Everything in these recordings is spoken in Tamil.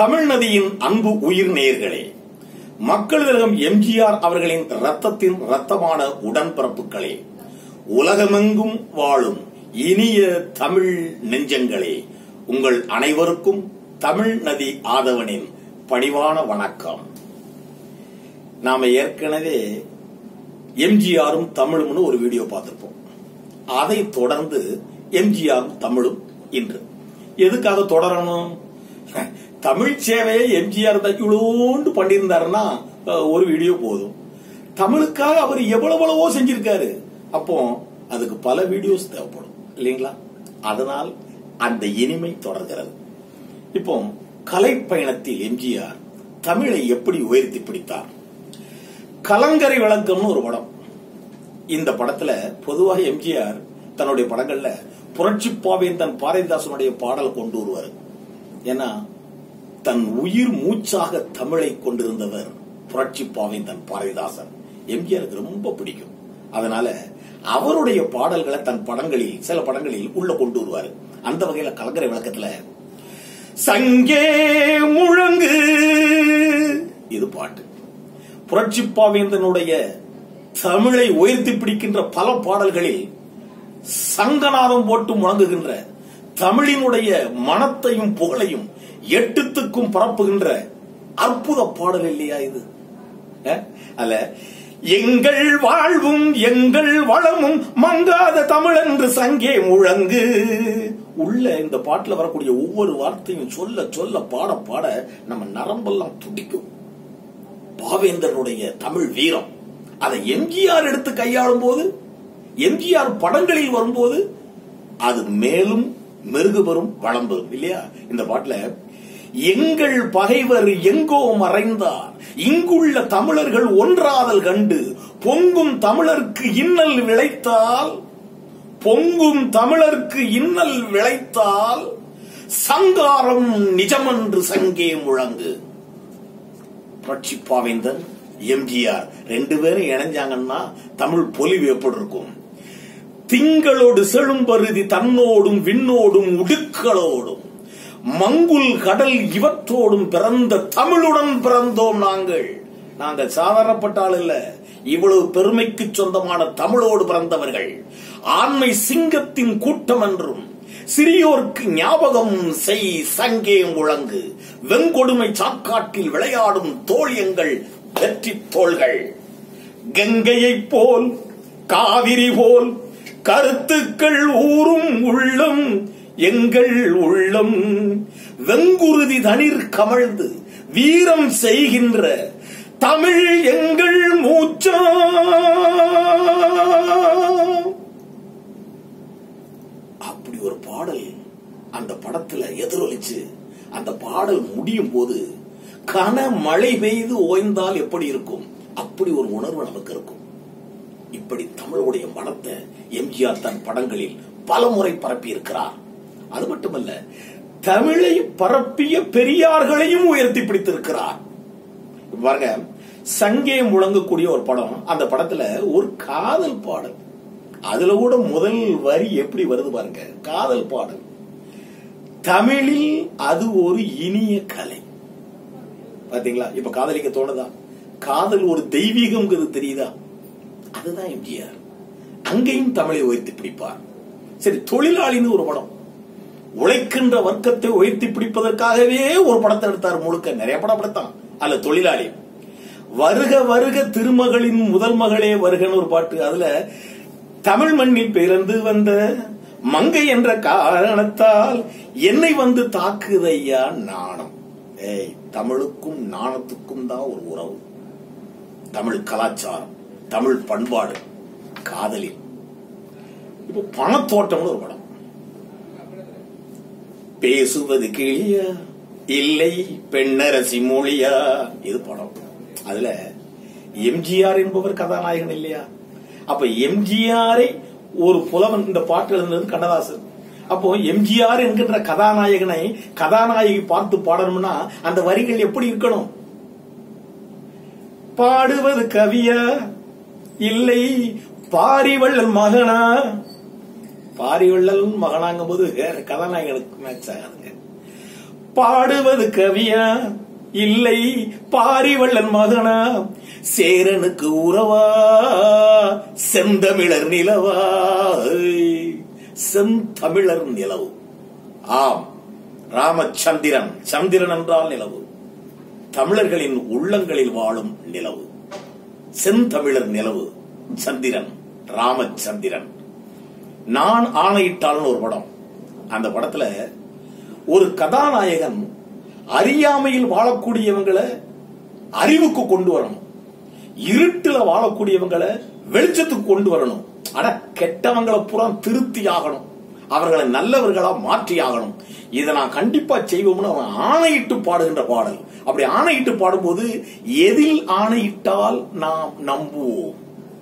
தமிழ் நதியின் அன்பு உயிர் நேயர்களே மக்கள் திலகம் எம்ஜிஆர் அவர்களின் ரத்தத்தின் ரத்தமான உடன்பிறப்புகளே உலகமெங்கும் வாழும் இனிய தமிழ் நெஞ்சங்களே உங்கள் அனைவருக்கும் தமிழ் நதி ஆதவனின் பணிவான வணக்கம் நாம ஏற்கனவே எம்ஜிஆரும் தமிழும்னு ஒரு வீடியோ பார்த்திருப்போம் அதை தொடர்ந்து எம்ஜிஆரும் தமிழும் இன்று எதுக்காக தொடரணும் தமிழ் சேவையை எம்ஜிஆர் இவ்வளோண்டு பண்ணியிருந்தாருன்னா அஹ், ஒரு வீடியோ போதும் தமிழுக்காக அவர் எவ்வளவளவோ செஞ்சிருக்காரு அப்போ அதுக்கு பல வீடியோஸ் தேவைப்படும் இல்லைங்களா அதனால் அந்த இனிமை தொடர்கிறது இப்போ கலை பயணத்தில் எம்ஜிஆர் தமிழை எப்படி உயர்த்தி பிடித்தார் கலங்கரை விளக்கம்னு ஒரு படம் இந்த படத்துல பொதுவாக எம்ஜிஆர் தன்னுடைய படங்கள்ல புரட்சி பாவேந்தன் பாரதிதாசனுடைய பாடல் கொண்டு வருவார் ஏன்னா தன் உயிர் மூச்சாக தமிழை கொண்டிருந்தவர் புரட்சி பாவேந்தன் பாரதிதாசன் எம்ஜிஆருக்கு ரொம்ப பிடிக்கும் அதனால அவருடைய பாடல்களை தன் படங்களில் சில படங்களில் உள்ள கொண்டு வருவார் அந்த வகையில கலங்கரை விளக்கத்துல சங்கே முழங்கு இது பாட்டு புரட்சி பாவேந்தனுடைய தமிழை உயர்த்தி பிடிக்கின்ற பல பாடல்களில் சங்கநாதம் போட்டு முழங்குகின்ற தமிழினுடைய மனத்தையும் புகழையும் எட்டுத்துக்கும் பரப்புகின்ற அற்புத பாடல் இல்லையா இது அஹ்? அல்ல எங்கள் வாழ்வும் எங்கள் வளமும் மங்காத தமிழ் என்று சங்கே முழங்கு உள்ள இந்த பாட்டுல வரக்கூடிய ஒவ்வொரு வார்த்தையும் சொல்ல சொல்ல பாட பாட நம்ம நரம்பெல்லாம் துடிக்கும் பாவேந்தனுடைய தமிழ் வீரம் அதை எம்ஜிஆர் எடுத்து கையாளும் போது எம்ஜிஆர் படங்களில் வரும்போது அது மேலும் மெருகு பெறும் வளம் பெறும் இல்லையா இந்த பாட்டுல எங்கள் பகைவர் எங்கோ மறைந்தார் இங்குள்ள தமிழர்கள் ஒன்றாதல் கண்டு பொங்கும் தமிழர்க்கு இன்னல் விளைத்தால் பொங்கும் தமிழர்க்கு இன்னல் விளைத்தால் சங்காரம் நிஜமென்று சங்கே முழங்கு புரட்சி பாவேந்தன் எம்ஜிஆர் ரெண்டு பேரும் இணைஞ்சாங்கன்னா தமிழ் பொலிவு எப்படி இருக்கும் திங்களோடு செழும்பருதி தன்னோடும் விண்ணோடும் உடுக்களோடும் மங்குல் கடல் இவற்றோடும் பிறந்த தமிழுடன் பிறந்தோம் நாங்கள் நாங்கள் சாதாரணப்பட்ட ஆள் இல்ல இவ்வளவு பெருமைக்கு சொந்தமான தமிழோடு பிறந்தவர்கள் ஆண்மை சிங்கத்தின் கூட்டம் என்றும் சிறியோர்க்கு ஞாபகம் செய் சங்கே முழங்கு வெங்கொடுமை சாக்காட்டில் விளையாடும் தோழியங்கள் வெற்றி தோள்கள் கங்கையைப் போல் காவிரி போல் கருத்துக்கள் ஊறும் உள்ளம் எங்கள் உள்ளம் வெங்குருதி தனிர் கமழ்ந்து வீரம் செய்கின்ற தமிழ் எங்கள் மூச்சா அப்படி ஒரு பாடல் அந்த படத்துல எதிரொலிச்சு அந்த பாடல் முடியும் போது கன மழை பெய்து ஓய்ந்தால் எப்படி இருக்கும் அப்படி ஒரு உணர்வு நமக்கு இருக்கும் இப்படி தமிழுடைய மனத்தை எம்ஜிஆர் தன் படங்களில் பல முறை பரப்பி இருக்கிறார் அது மட்டுமல்ல தமிழை பரப்பிய பெரியார்களையும் உயர்த்தி பிடித்திருக்கிறார் பாருங்க சங்கே முழங்கக்கூடிய ஒரு படம் அந்த படத்துல ஒரு காதல் பாடல் அதுல கூட முதல் வரி எப்படி வருது பாருங்க காதல் பாடல் தமிழில் அது ஒரு இனிய கலை பாத்தீங்களா இப்ப காதலிக்க தோணுதா காதல் ஒரு தெய்வீகம்ங்கிறது தெரியுதா அதுதான் எம்ஜிஆர் அங்கேயும் தமிழை உயர்த்தி பிடிப்பார் சரி தொழிலாளின்னு ஒரு படம் உழைக்கின்ற வர்க்கத்தை உயர்த்தி பிடிப்பதற்காகவே ஒரு படத்தை எடுத்தார் முழுக்க நிறைய படம் படத்தான் அல்ல தொழிலாளி வருக வருக திருமகளின் முதல் மகளே வருகன்னு ஒரு பாட்டு அதுல தமிழ் மண்ணில் பிறந்து வந்த மங்கை என்ற காரணத்தால் என்னை வந்து தாக்குதையா நாணம் ஏய் தமிழுக்கும் நாணத்துக்கும் தான் ஒரு உறவு தமிழ் கலாச்சாரம் தமிழ் பண்பாடு காதலில் இப்போ பணத்தோட்டம்னு ஒரு படம் பேசுவது கிளியா இல்லை பெண்ணரசி மொழியா இது படம் அதுல எம்ஜிஆர் என்பவர் கதாநாயகன் இல்லையா அப்ப எம்ஜிஆரை ஒரு புலவன் இந்த பாட்டு எழுதுனது கண்ணதாசன் அப்போ எம்ஜிஆர் என்கின்ற கதாநாயகனை கதாநாயகி பார்த்து பாடணும்னா அந்த வரிகள் எப்படி இருக்கணும் பாடுவது கவியா இல்லை பாரிவள்ளல் மகனா பாரிவள்ளல் மகனாங்கும் போது வேற கதாநாயகனுக்கு மேட்ச் ஆகாதுங்க பாடுவது கவியா இல்லை பாரிவள்ளன் மகனா சேரனுக்கு உறவா செந்தமிழர் நிலவா செந்தமிழர் நிலவு ஆம் ராமச்சந்திரன் சந்திரன் என்றால் நிலவு தமிழர்களின் உள்ளங்களில் வாழும் நிலவு செந்தமிழர் நிலவு சந்திரன் ராமச்சந்திரன் நான் ஆணையிட்டாள்னு ஒரு படம் அந்த படத்துல ஒரு கதாநாயகன் அறியாமையில் வாழக்கூடியவங்களை அறிவுக்கு கொண்டு வரணும் இருட்டுல வாழக்கூடியவங்களை வெளிச்சத்துக்கு கொண்டு வரணும் அட கெட்டவங்களை புறம் திருத்தி ஆகணும் அவர்களை நல்லவர்களா மாற்றி ஆகணும் இதை நான் கண்டிப்பா செய்வோம்னு அவன் ஆணையிட்டு பாடுகின்ற பாடல் அப்படி ஆணையிட்டு பாடும்போது எதில் ஆணையிட்டால் நாம் நம்புவோம்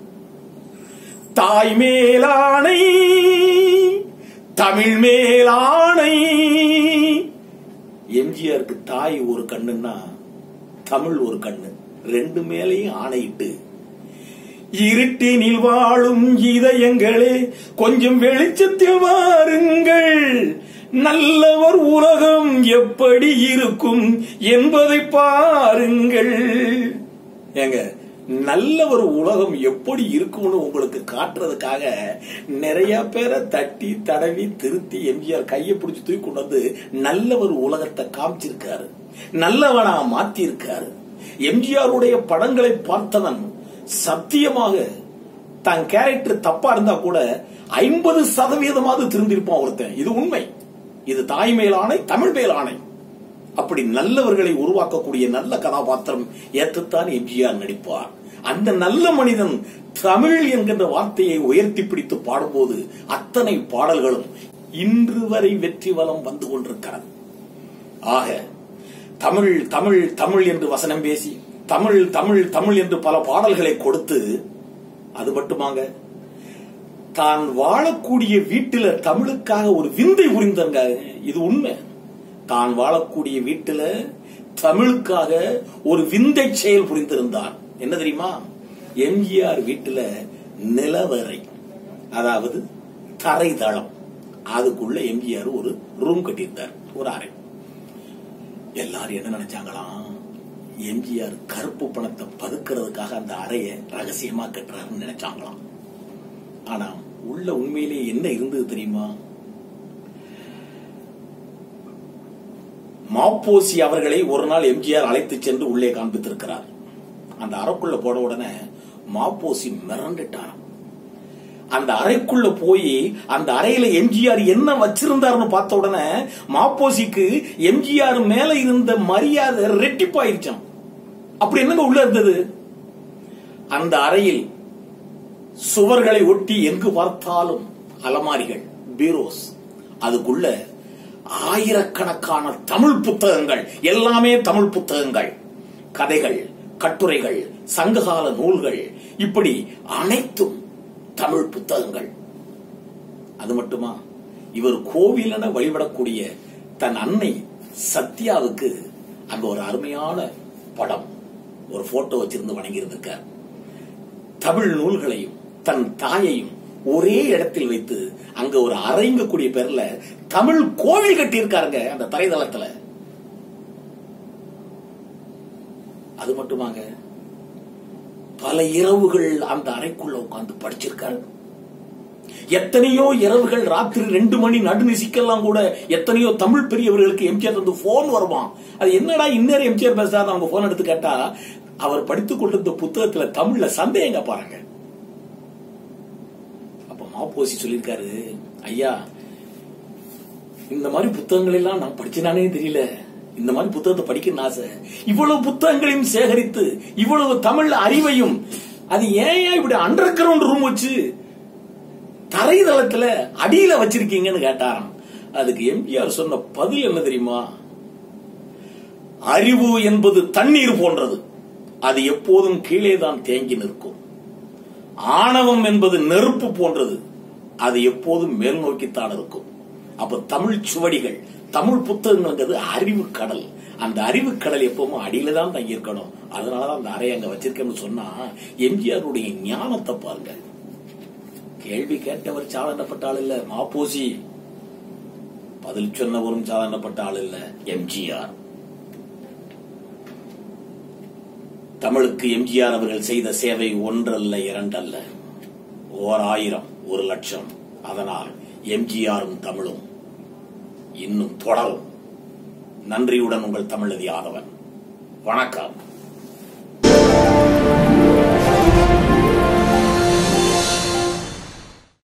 தாய் மேலானை தமிழ் மேலானை எம்ஜிஆருக்கு தாய் ஒரு கண்ணுன்னா தமிழ் ஒரு கண்ணு ரெண்டு மேலையும் ஆணையிட்டு இருட்டினில் வாழும் இதயங்களே கொஞ்சம் வெளிச்சத்தில் வாருங்கள் நல்லவர் உலகம் எப்படி இருக்கும் என்பதை பாருங்கள் ஏங்க நல்ல ஒரு உலகம் எப்படி இருக்கும்னு உங்களுக்கு காட்டுறதுக்காக நிறைய பேரை தட்டி தடவி திருத்தி எம்ஜிஆர் கையை பிடிச்சி தூக்கி கொண்டு வந்து நல்ல ஒரு உலகத்தை காமிச்சிருக்காரு நல்லவனா மாத்தி இருக்காரு எம்ஜிஆருடைய படங்களை பார்த்தவன் சத்தியமாக தன் கேரக்டர் தப்பா இருந்தா கூட ஐம்பது சதவீதமாவது திருந்திருப்பான் ஒருத்தன் இது உண்மை இது தாய் மேலானை தமிழ் மேலானை அப்படி நல்லவர்களை உருவாக்கக்கூடிய நல்ல கதாபாத்திரம் ஏற்றுத்தான் எம்ஜிஆர் நடிப்பார் அந்த நல்ல மனிதன் தமிழ் என்கின்ற வார்த்தையை உயர்த்தி பிடித்து பாடும்போது அத்தனை பாடல்களும் இன்று வரை வெற்றி வலம் வந்து கொண்டிருக்கிறது ஆக தமிழ் தமிழ் தமிழ் என்று வசனம் பேசி தமிழ் தமிழ் தமிழ் என்று பல பாடல்களை கொடுத்து அது மட்டுமாங்க தான் வாழக்கூடிய வீட்டில தமிழுக்காக ஒரு விந்தை புரிந்தாங்க இது உண்மை தான் வாழக்கூடிய வீட்டில தமிழுக்காக ஒரு விந்தை செயல் புரிந்திருந்தார் என்ன தெரியுமா எம்ஜிஆர் வீட்டுல நிலவரை அதாவது தரைதளம் அதுக்குள்ள எம்ஜிஆர் ஒரு ரூம் கட்டியிருந்தார் ஒரு அறை எல்லாரும் என்ன நினைச்சாங்களாம் எம்ஜிஆர் கருப்பு பணத்தை பதுக்கிறதுக்காக அந்த அறைய ரகசியமா கட்டுறாருன்னு நினைச்சாங்களாம் ஆனா உள்ள உண்மையிலே என்ன இருந்தது தெரியுமா மாப்போசி அவர்களை ஒரு நாள் எம்ஜிஆர் அழைத்து சென்று உள்ளே காண்பித்திருக்கிறார் அந்த அறைக்குள்ள போன உடனே மாப்போசி மிரண்டுட்டாராம் அந்த அறைக்குள்ள போய் அந்த அறையில எம்ஜிஆர் என்ன வச்சிருந்தாருன்னு பார்த்த உடனே மாப்போசிக்கு எம்ஜிஆர் மேல இருந்த மரியாதை ரெட்டிப்பாயிருச்சான் அப்படி என்னங்க உள்ள இருந்தது அந்த அறையில் சுவர்களை ஒட்டி எங்கு பார்த்தாலும் அலமாரிகள் பீரோஸ் அதுக்குள்ள ஆயிரக்கணக்கான தமிழ் புத்தகங்கள் எல்லாமே தமிழ் புத்தகங்கள் கதைகள் கட்டுரைகள் சங்ககால நூல்கள் இப்படி அனைத்தும் தமிழ் புத்தகங்கள் அது மட்டுமா இவர் கோவிலென வழிபடக்கூடிய தன் அன்னை சத்யாவுக்கு அங்க ஒரு அருமையான படம் ஒரு போட்டோ வச்சிருந்து வணங்கி இருந்திருக்கார் தமிழ் நூல்களையும் தன் தாயையும் ஒரே இடத்தில் வைத்து அங்க ஒரு அரைங்கக்கூடிய பேர்ல தமிழ் கோவில் கட்டி இருக்காருங்க அந்த தரைதளத்துல அது மட்டுமாங்க பல இரவுகள் அந்த அறைக்குள்ள உட்கார்ந்து படிச்சிருக்காரு எத்தனையோ இரவுகள் ராத்திரி ரெண்டு மணி நடுநிசிக்கெல்லாம் கூட எத்தனையோ தமிழ் பெரியவர்களுக்கு எம்ஜிஆர் வந்து போன் வருவான் அது என்னடா இன்னொரு எம்ஜிஆர் பேசாத அவங்க போன் எடுத்து கேட்டா அவர் படித்துக் கொண்டிருந்த புத்தகத்துல தமிழ்ல சந்தேகங்க பாருங்க அப்ப மாப்போசி சொல்லியிருக்காரு ஐயா இந்த மாதிரி புத்தகங்கள் எல்லாம் நான் படிச்சேனானே தெரியல இந்த மாதிரி புத்தகத்தை படிக்கணும்னு ஆசை இவ்வளவு புத்தகங்களையும் சேகரித்து இவ்வளவு தமிழ் அறிவையும் அது ஏன் இப்படி அண்டர் கிரவுண்ட் ரூம் வச்சு தரைதளத்துல அடியில வச்சிருக்கீங்கன்னு கேட்டாராம் அதுக்கு எம்ஜிஆர் சொன்ன பதில் என்ன தெரியுமா அறிவு என்பது தண்ணீர் போன்றது அது எப்போதும் கீழே தான் தேங்கி நிற்கும் ஆணவம் என்பது நெருப்பு போன்றது அது எப்போதும் மேல் நோக்கித்தான் இருக்கும் அப்ப தமிழ் சுவடிகள் தமிழ் புத்தகங்கள்ங்கிறது அறிவு கடல் அந்த அறிவு கடல் எப்பவும் அடியில தான் தங்கி இருக்கணும் அதனாலதான் அந்த அறை அங்க வச்சிருக்கேன்னு சொன்னா எம்ஜிஆருடைய ஞானத்தை பாருங்க கேள்வி கேட்டவர் சாதனப்பட்டாள் இல்ல மாப்போசி பதில் சொன்னவரும் சாதாரணப்பட்ட ஆள் இல்ல எம்ஜிஆர் தமிழுக்கு எம்ஜிஆர் அவர்கள் செய்த சேவை ஒன்றல்ல இரண்டல்ல ஓர் ஆயிரம் ஒரு லட்சம் அதனால் எம்ஜிஆரும் தமிழும் இன்னும் தொடரும் நன்றியுடன் உங்கள் தமிழதி ஆதவன் வணக்கம்